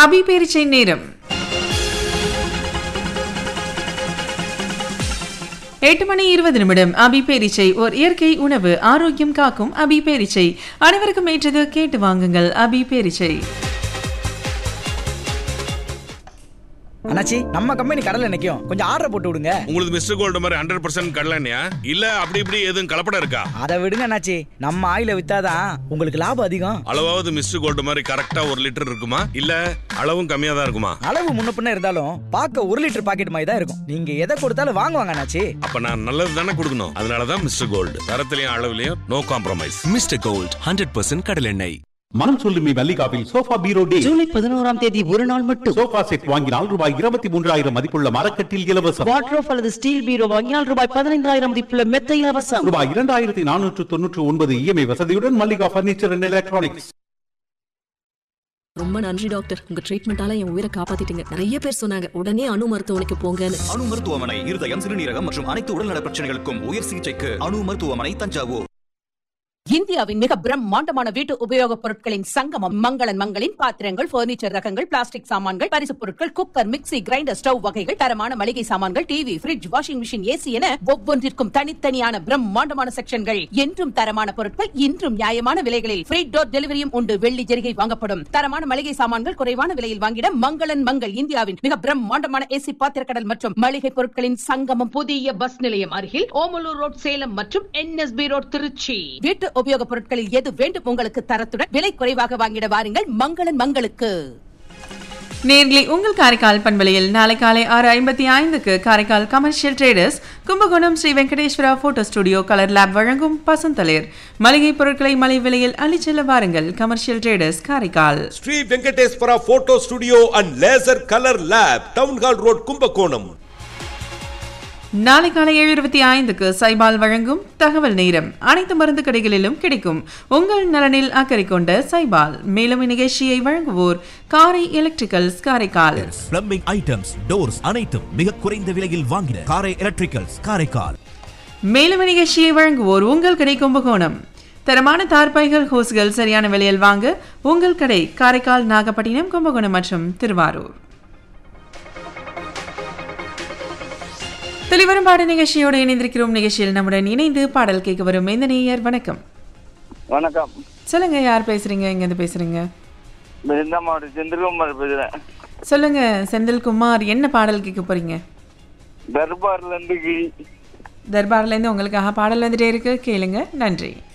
அபி பேரிச்சை நேரம் எட்டு மணி இருபது நிமிடம் அபி பேரிச்சை ஓர் இயற்கை உணவு ஆரோக்கியம் காக்கும் அபி பேரிச்சை அனைவருக்கும் ஏற்றது கேட்டு வாங்குங்கள் அபி பேரிச்சை அண்ணாச்சி நம்ம கம்பெனி கடல்ல நிக்கும் கொஞ்சம் ஆர்டர் போட்டு விடுங்க உங்களுக்கு மிஸ்டர் கோல்டு மாதிரி ஹண்ட்ரட் பர்சன்ட் கடலண்ணியா இல்ல அப்படி இப்படி எதுவும் கலப்படம் இருக்கா அதை விடுங்க அண்ணாச்சி நம்ம ஆயில வித்தாதான் உங்களுக்கு லாபம் அதிகம் அளவாவது மிஸ்டர் கோல்டு மாதிரி கரெக்டா ஒரு லிட்டர் இருக்குமா இல்ல அளவும் கம்மியா தான் இருக்குமா அளவு முன்ன பின்ன இருந்தாலும் பார்க்க ஒரு லிட்டர் பாக்கெட் மாதிரி தான் இருக்கும் நீங்க எதை கொடுத்தாலும் வாங்குவாங்க அண்ணாச்சி அப்ப நான் நல்லது தானே கொடுக்கணும் அதனாலதான் மிஸ்டர் கோல்டு தரத்திலையும் அளவுலயும் no compromise Mister Gold hundred percent கடலெண்ணெய் மனம் சொல்லுமி மல்லிகாவில் சோஃபா பீரோ டே ஜூலை பதினோராம் தேதி ஒரு நாள் மட்டும் சோஃபா செட் வாங்கினால் ரூபாய் இருபத்தி மூன்றாயிரம் மதிப்புள்ள மரக்கட்டில் இலவசம் வாட்ரோஃப் அல்லது ஸ்டீல் பீரோ வாங்கினால் ரூபாய் பதினைந்தாயிரம் மதிப்புள்ள மெத்த இலவசம் ரூபாய் இரண்டாயிரத்தி நானூற்று தொன்னூற்று ஒன்பது இஎம்ஐ வசதியுடன் மல்லிகா பர்னிச்சர் அண்ட் எலக்ட்ரானிக்ஸ் ரொம்ப நன்றி டாக்டர் உங்க ட்ரீட்மெண்டால என் உயிரை காப்பாத்திட்டீங்க நிறைய பேர் சொன்னாங்க உடனே அணு மருத்துவமனைக்கு போங்கன்னு அணு மருத்துவமனை இருதயம் சிறுநீரகம் மற்றும் அனைத்து உடல்நல பிரச்சனைகளுக்கும் உயர் சிகிச்சைக்கு அணு மருத்துவமனை தஞ்சாவூர் இந்தியாவின் மிக பிரம்மாண்டமான வீட்டு உபயோகப் பொருட்களின் சங்கமம் மங்களன் மங்களின் பாத்திரங்கள் பர்னிச்சர் ரகங்கள் பிளாஸ்டிக் சாமான்கள் பரிசுப் பொருட்கள் குக்கர் மிக்ஸி கிரைண்டர் ஸ்டவ் வகைகள் தரமான மளிகை சாமான்கள் TV fridge washing machine AC என ஒவ்வொன்றிற்கும் தனித்தனியான பிரம்மாண்டமான செக்ஷன்கள் என்றும் தரமான பொருட்கள் இன்றும் நியாயமான விலைகளில் ஃப்ரீ டோர் டெலிவரியும் உண்டு வெள்ளி ஜெரிகை வாங்கப்படும் தரமான மளிகை சாமான்கள் குறைவான விலையில் வாங்கிட மங்களன் மங்கள் இந்தியாவின் மிக பிரம்மாண்டமான ஏசி பாத்திரக்கடல் மற்றும் மளிகை பொருட்களின் சங்கமம் புதிய பஸ் நிலையம் அருகில் ஓமலூர் ரோட் சேலம் மற்றும் என்எஸ்பி ரோட் திருச்சி வீட்டு உபயோகப் பொருட்களில் எது வேண்டும் உங்களுக்கு தரத்துடன் விலை குறைவாக வாங்கிட வாருங்கள் மங்களன் மங்களுக்கு நேர்களை உங்கள் காரைக்கால் பண்பலையில் நாளை காலை ஆறு ஐம்பத்தி ஐந்துக்கு Karaikal commercial traders Kumbakonam Shri Venkateswara photo studio colour lab வழங்கும் பசந்தளிர் மளிகை பொருட்களை மலை விலையில் அள்ளிச்செல்ல வாருங்கள் commercial traders Karaikal Shri Venkateswara photo studio and laser colour lab town hall road Kumbakonam நாளை காலை ஏழு இருபத்தி ஐந்துக்கு சைபால் வழங்கும் தகவல் நேரம் அனைத்து மருந்து கடைகளிலும் கிடைக்கும் உங்கள் நலனில் அக்கறை கொண்ட சைபால் மேலும் இந்நிகழ்ச்சியை வழங்குவோர் Karai electricals Karaikal plumbing items doors அனைத்தும் மிக குறைந்த விலையில் வாங்கின காரை எலக்ட்ரிக்கல்ஸ் காரைக்கால் மேலும் இந்நிகழ்ச்சியை வழங்குவோர் உங்கள் கடை கும்பகோணம் தரமான தார்பாய்கள் ஹோஸ்கள் சரியான விலையில் வாங்க உங்கள் கடை காரைக்கால் நாகப்பட்டினம் கும்பகோணம் மற்றும் திருவாரூர் தெளிவரும் பாட நிகழ்ச்சியோடு இணைந்திருக்கிறோம் நிகழ்ச்சியில் நம்முடன் இணைந்து பாடல் கேட்க வரும் இந்த நேயர் வணக்கம் வணக்கம் சொல்லுங்க யார் பேசுறீங்க எங்கேருந்து பேசுறீங்க இந்த மாவட்டம் செந்தில்குமார் பேசுறேன் சொல்லுங்க செந்தில்குமார் என்ன பாடல் கேட்க போறீங்க தர்பார்ல இருந்து கிளி தர்பார்ல இருந்து உங்களுக்காக பாடல் வந்துட்டே இருக்கு கேளுங்க நன்றி